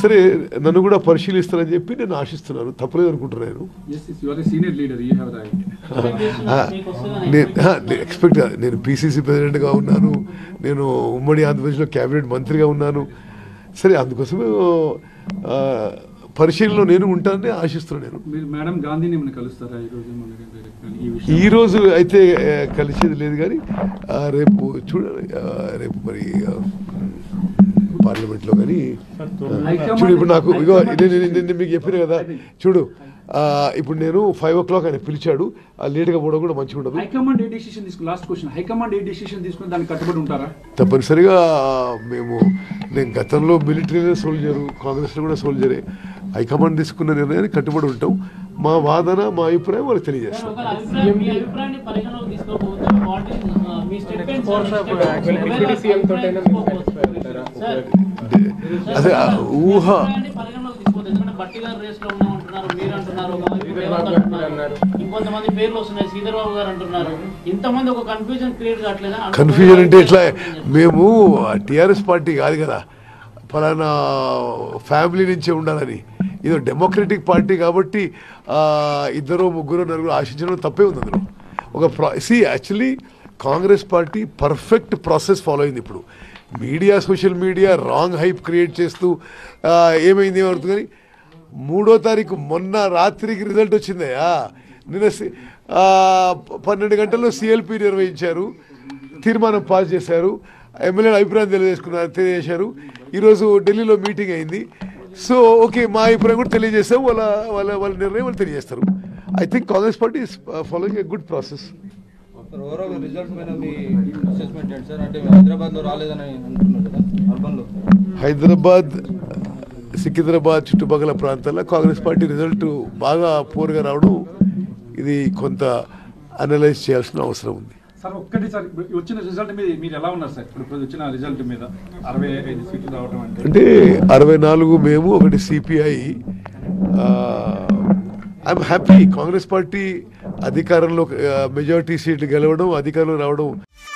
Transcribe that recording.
సరే నన్ను కూడా పరిశీలిస్తారని చెప్పి నేను ఆశిస్తున్నాను తప్పలేదు అనుకుంటున్నాను Yes, yes, you are a senior leader. You have right. నేను ఎక్స్పెక్ట్ నేను పిసిసి ప్రెసిడెంట్గా ఉన్నాను నేను ఉమ్మడి ఆంధ్రప్రదేశ్లో క్యాబినెట్ మంత్రిగా ఉన్నాను సరే అందుకోసమే ఆ, పరిశీలనలో నేను ఉంటానని ఆశిస్తున్నాను నేను మీరు మేడం గాంధీని ఏమైనా కలుస్తారా ఈ రోజు మన దగ్గర ఈ విషయం ఈ రోజు అయితే ఆ, కలిసేది లేదు కానీ ఆ, రేపు చూడాలి ఆ, రేపు మరి ఆ, పార్లమెంట్లో కానీ ఆ, చూడు ఇప్పుడు నాకు ఇగో నేను నేను- నేను మీకు చెప్పిన కదా చూడు ఆ, ఇప్పుడు నేను ఫైవ్ ఓ క్లాక్ ఆయన పిలిచాడు ఆ లేట్గా పోవడం కూడా మంచిగా ఉండదు హైకమాండ్ ఏ డిసిషన్ తీసుకుని లాస్ట్ క్వశ్చన్ హైకమాండ్ ఏ డిసిషన్ తీసుకుని దానికి కట్టుబడి ఉంటారా తప్పనిసరిగా మేము నేను గతంలో మిలిటరీలో సోల్జరు కాంగ్రెస్లో కూడా సోల్జరే హైకమాండ్ తీసుకున్న నిర్ణయానికి కట్టుబడి ఉంటాం మా వాదన మా అభిప్రాయం వాళ్ళకి తెలియజేస్తాం ఒకవేళ అభిప్రాయం మీ అభిప్రాయాన్ని పరిగణలోకి తీసుకోకపోతే వాట్ ఈస్ మీ statement Force of action, deputy CM తోటైనా మీరు satisfied అవుతారా? సార్ అదే ఆ ఊహ పరిగణలోకి తీసుకోవద్దు ఎందుకంటే బట్టి గారు రేస్ లో ఉన్నాం అంటున్నారు మీరు అంటున్నారు ఒక వైపు శ్రీధర్ రేవంత్ బాబు గారు అంటున్నారు అన్నారు. ఇంకొంతమంది పేర్లు వస్తున్నాయి శ్రీధర్ బాబు గారు అంటున్నారు ఇంతమంది ఒక కన్ఫ్యూజన్ క్రియేట్ కావట్లేదా కన్ఫ్యూజన్ అంటే ఇట్లా మేము టిఆర్ఎస్ పార్టీ కాదు కదా ఫలానా ఫ్యామిలీ నుంచే ఉండాలని ఇది డెమోక్రటిక్ పార్టీ కాబట్టి ఆ, ఇద్దరు ముగ్గురు నలుగురు ఆశించడం తప్పే ఉంది అందులో ఒక ప్రా సి actually Congress party perfect process follow అయింది ఇప్పుడు media social media wrong hype create చేస్తూ ఆ, ఏమైంది ఏమవుతుంది కానీ మూడో తారీఖు మొన్న రాత్రికి రిజల్ట్ వచ్చిందయ్యా నిన్న సి- ఆ, పన్నెండు గంటల్లో సిఎల్పి నిర్వహించారు తీర్మానం పాస్ చేశారు ఎమ్మెల్యేల అభిప్రాయం తెలియజేసుకున్నారు తెలియజేశారు ఈరోజు ఢిల్లీలో మీటింగ్ అయింది సో ఓకే మా అభిప్రాయం కూడా తెలియజేస్తాం వాళ్ళ వాళ్ళ వాళ్ళ నిర్ణయం వాళ్ళు తెలియజేస్తారు I think Congress party is following a good process sir overall result పైన మీ అసెస్మెంట్ ఏంటి సార్ అంటే హైదరాబాద్లో రాలేదని అంటున్నారు కదా అర్బన్లో హైదరాబాద్ సికింద్రాబాద్ చుట్టుపక్కల ప్రాంతాల్లో కాంగ్రెస్ పార్టీ రిజల్ట్ బాగా పూర్గా రావడం ఇది కొంత అనలైజ్ చేయాల్సిన అవసరం ఉంది సార్ ఒక్కటి సార్ ఇప్పుడు వచ్చిన రిజల్ట్ మీద మీరు ఎలా ఉన్నారు సార్ ఇప్పుడు ఇప్పుడు వచ్చిన రిజల్ట్ మీద అరవై ఐదు సీట్లు రావడం అంటే అంటే అరవై నాలుగు మేము ఒకటి CPI I'm happy Congress party అధికారంలో మెజారిటీ సీట్లు గెలవడం అధికారంలో రావడం